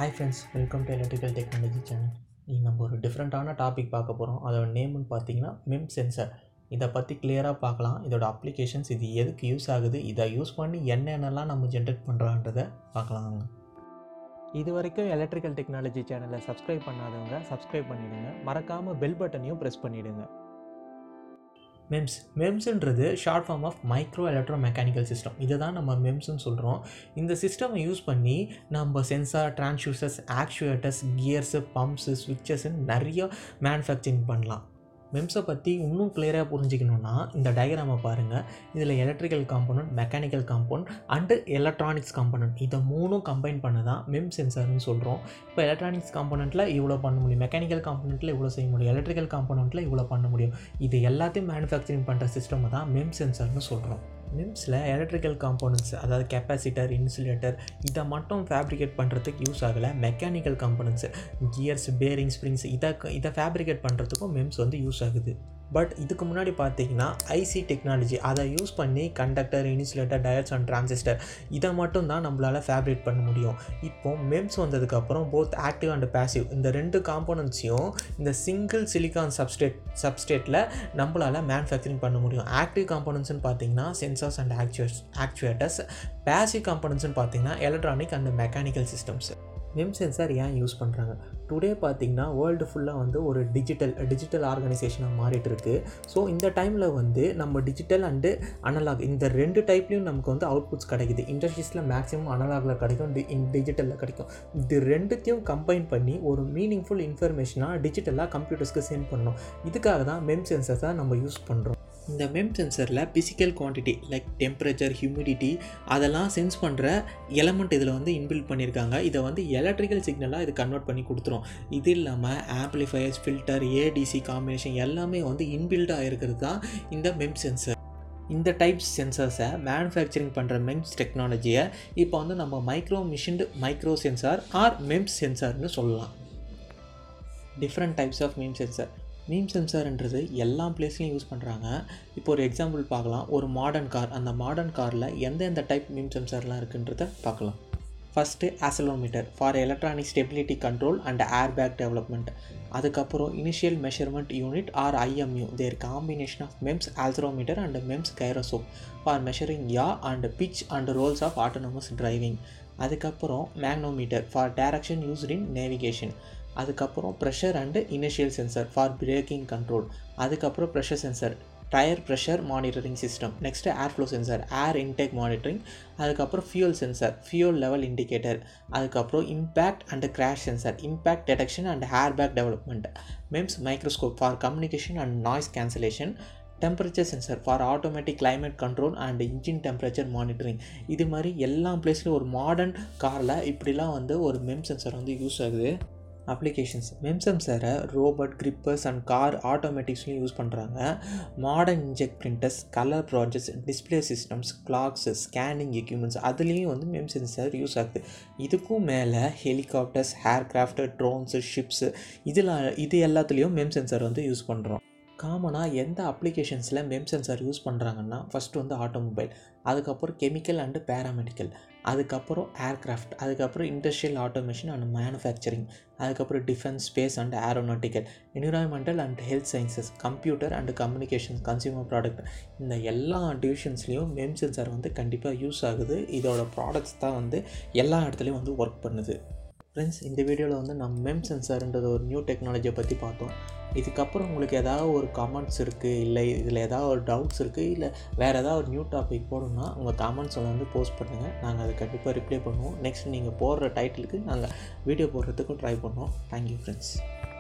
hi friends welcome to electrical technology channel இன்னைக்கு நம்ம ஒரு டிஃப்ரெண்ட்டான டாபிக் பார்க்க போகிறோம் அதோட நேம்னு பார்த்தீங்கன்னா மெம் சென்சர் இதை பற்றி கிளியராக பார்க்கலாம் இதோட அப்ளிகேஷன்ஸ் இது எதுக்கு யூஸ் ஆகுது இதை யூஸ் பண்ணி என்னென்னலாம் நம்ம ஜென்ரேட் பண்ணுறோன்றதை பார்க்கலாம் இது வரைக்கும் எலக்ட்ரிக்கல் டெக்னாலஜி சேனலை சப்ஸ்கிரைப் பண்ணாதவங்க சப்ஸ்கிரைப் பண்ணிடுங்க மறக்காமல் பெல் பட்டனையும் ப்ரெஸ் பண்ணிடுங்க மெம்ஸ் மெம்ஸ்ன்றது short form of micro electro mechanical system இதை தான் நம்ம மெம்ஸ்னு சொல்கிறோம் இந்த சிஸ்டமை யூஸ் பண்ணி நம்ம sensor transducers actuators gears pumps ஸ்விட்சஸ்ன்னு நிறைய மேனுஃபேக்சரிங் பண்ணலாம் மெம்ஸை பற்றி இன்னும் கிளியராக புரிஞ்சிக்கணுன்னா இந்த டயக்ராமை பாருங்கள் இதில் electrical component mechanical compound and electronics component இதை மூணும் கம்பைன் பண்ண தான் மெம் சென்சார்னு சொல்கிறோம் இப்போ எலக்ட்ரானிக்ஸ் காம்பனண்ட்டில் இவ்வளோ பண்ண முடியும் மெக்கானிக்கல் காம்பனண்ட்டில் இவ்வளோ செய்ய முடியும் எலக்ட்ரிக்கல் காம்பனண்ட்டில் இவ்வளோ பண்ண முடியும் இது எல்லாத்தையும் மேனுஃபேக்சரிங் பண்ணுற சிஸ்டம் தான் மெம் சென்சார்னு சொல்கிறோம் மிம்ஸில் எலக்ட்ரிக்கல் காம்போனன்ட்ஸ் அதாவது கெப்பாசிட்டர் இன்சுலேட்டர் இதை மட்டும் ஃபேப்ரிகேட் பண்ணுறதுக்கு யூஸ் ஆகலை mechanical components gears bearing springs இதை இதை ஃபேப்ரிகேட் பண்ணுறதுக்கும் மிம்ஸ் வந்து யூஸ் ஆகுது பட் இதுக்கு முன்னாடி பார்த்தீங்கன்னா ஐசி டெக்னாலஜி அதை யூஸ் பண்ணி conductor insulator diodes and transistor இதை மட்டும் தான் நம்மளால் ஃபேப்ரிகேட் பண்ண முடியும் இப்போ மெம்ஸ் வந்ததுக்கப்புறம் போத் ஆக்டிவ் அண்ட் பேசிவ் இந்த ரெண்டு காம்போனன்ட்ஸையும் இந்த சிங்கிள் சிலிகான் சப்ஸ்டேட் சப்ஸ்டேட்டில் நம்மளால் மேனுஃபேக்சரிங் பண்ண முடியும் ஆக்டிவ் காம்போனன்ட்ஸ்னு பார்த்தீங்கன்னா sensors and actuates actuators passive காம்போனன்ட்ஸ்னு பார்த்தீங்கன்னா electronic and mechanical systems MEM sensor ஏன் யூஸ் பண்ணுறாங்க டுடே பார்த்திங்கன்னா வேர்ல்டு ஃபுல்லாக வந்து ஒரு டிஜிட்டல் டிஜிட்டல் ஆர்கனைசேஷனாக மாறிட்டு இருக்கு ஸோ இந்த டைமில் வந்து நம்ம டிஜிட்டல் அண்டு அனலாக் இந்த ரெண்டு டைப்லேயும் நமக்கு வந்து அவுட்புட்ஸ் கிடைக்குது இண்டஸ்ட்ரீஸில் மேக்ஸிமம் அனலாகில் கிடைக்கும் டி டிஜிட்டலில் கிடைக்கும் இது ரெண்டுத்தையும் கம்பைன் பண்ணி ஒரு மீனிங்ஃபுல் இன்ஃபர்மேஷனாக டிஜிட்டலாக கம்ப்யூட்டர்ஸ்க்கு சென்ட் பண்ணணும் இதுக்காக தான் மெம் சென்சர்ஸை நம்ம யூஸ் பண்ணுறோம் இந்த மெம் சென்சரில் physical quantity like temperature humidity அதெல்லாம் சென்ஸ் பண்ணுற எலமெண்ட் இதில் வந்து இன்பில்ட் பண்ணியிருக்காங்க இதை வந்து எலக்ட்ரிக்கல் சிக்னலாக இது கன்வெர்ட் பண்ணி கொடுத்துரும் இது இல்லாமல் ஆம்ப்ளிஃபயர்ஸ் ஃபில்டர் ஏடிசி காம்பினேஷன் எல்லாமே வந்து இன்பில்டாக இருக்கிறது தான் இந்த மெம் சென்சர் இந்த டைப்ஸ் சென்சர்ஸை மேனுஃபேக்சரிங் பண்ணுற மெம்ஸ் டெக்னாலஜியை இப்போ வந்து நம்ம micro machined micro sensor or MEMS சென்சார்னு சொல்லலாம் different types of MEM sensor MEM சென்சார்ன்றது எல்லா பிளேஸ்லையும் யூஸ் பண்ணுறாங்க இப்போ ஒரு எக்ஸாம்பிள் பார்க்கலாம் ஒரு மாடர்ன் கார் அந்த மாடர்ன் காரில் எந்தெந்த டைப் மீம் சென்சார்லாம் இருக்குன்றத பார்க்கலாம் first accelerometer for electronic stability control and air bag development அதுக்கப்புறம் initial measurement unit or IMU their combination of MEMS accelerometer and MEMS gyroscope for measuring yaw and pitch and rolls of autonomous driving அதுக்கப்புறம் magnetometer for direction used in navigation அதுக்கப்புறம் pressure and initial sensor for braking control அதுக்கப்புறம் pressure sensor tyre pressure monitoring system next air flow sensor air intake monitoring அதுக்கப்புறம் fuel sensor fuel level indicator அதுக்கப்புறம் impact and crash sensor impact detection and air bag development MEMS microscope for communication and noise cancellation temperature sensor for automatic climate control and engine temperature monitoring இது மாதிரி எல்லா பிளேஸ்லையும் ஒரு modern காரில் இப்படிலாம் வந்து ஒரு MEM sensor வந்து யூஸ் ஆகுது அப்ளிகேஷன்ஸ் மெம் சென்சரை ரோபோட் கிரிப்பர்ஸ் அண்ட் கார் ஆட்டோமேட்டிக்ஸ்லையும் யூஸ் பண்ணுறாங்க modern inkjet printers colour projects display systems clocks scanning equipments அதுலேயும் வந்து மெம் சென்சர் யூஸ் ஆகுது இதுக்கும் மேலே ஹெலிகாப்டர்ஸ் ஏர்க்ராஃப்ட் ட்ரோன்ஸு ஷிப்ஸு இதில் இது எல்லாத்துலேயும் மெம் சென்சர் வந்து யூஸ் பண்ணுறோம் காமனாக எந்த அப்ளிகேஷன்ஸில் மெம் சென்சார் யூஸ் பண்ணுறாங்கன்னா ஃபஸ்ட்டு வந்து ஆட்டோமொபைல் அதுக்கப்புறம் கெமிக்கல் அண்டு பேராமெடிக்கல் அதுக்கப்புறம் ஏர்க்ராஃப்ட் அதுக்கப்புறம் இண்டஸ்ட்ரியல் ஆட்டோமேஷன் அண்ட் மேனுஃபேக்சரிங் அதுக்கப்புறம் defence space and aeronautical environmental and health sciences computer and communication consumer product இந்த எல்லா டிவிஷன்ஸ்லேயும் மெம் சென்சார் வந்து கண்டிப்பாக யூஸ் ஆகுது இதோட ப்ராடக்ட்ஸ் தான் வந்து எல்லா இடத்துலையும் வந்து ஒர்க் பண்ணுது ஃப்ரெண்ட்ஸ் இந்த வீடியோவில் வந்து நம்ம மெம் சென்சார்ன்றது ஒரு நியூ டெக்னாலஜியை பற்றி பார்த்தோம் இதுக்கப்புறம் உங்களுக்கு ஏதாவது ஒரு கமெண்ட்ஸ் இருக்குது இல்லை இதில் ஏதாவது ஒரு டவுட்ஸ் இருக்குது இல்லை வேறு ஏதாவது ஒரு நியூ டாபிக் போடணும்னா உங்கள் கமெண்ட்ஸில் வந்து போஸ்ட் பண்ணுங்கள் நாங்கள் அதை கண்டிப்பாக ரிப்ளை பண்ணுவோம் நெக்ஸ்ட் நீங்கள் போடுற டைட்டிலுக்கு நாங்கள் வீடியோ போடுறதுக்கும் ட்ரை பண்ணுவோம் தேங்க்யூ ஃப்ரெண்ட்ஸ்